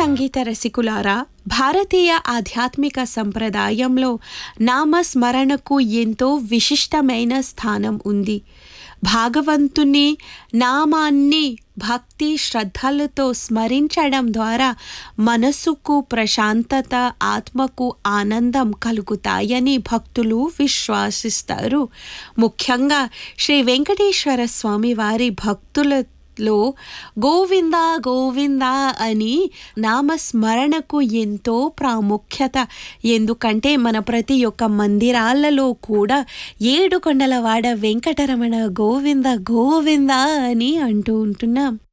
సంగీత రసికులారా భారతీయ ఆధ్యాత్మిక సంప్రదాయంలో నామస్మరణకు ఎంతో విశిష్టమైన స్థానం ఉంది భాగవంతుని నామాన్ని భక్తి శ్రద్ధలతో స్మరించడం ద్వారా మనసుకు ప్రశాంతత ఆత్మకు ఆనందం కలుగుతాయని భక్తులు విశ్వసిస్తారు ముఖ్యంగా శ్రీ వెంకటేశ్వర స్వామి వారి భక్తుల లో గోవింద గోవింద అని నామస్మరణకు ఎంతో ప్రాముఖ్యత ఎందుకంటే మన ప్రతి ఒక్క మందిరాలలో కూడా ఏడు కొండలవాడ వెంకటరమణ గోవింద గోవింద అని అంటూ ఉంటున్నాం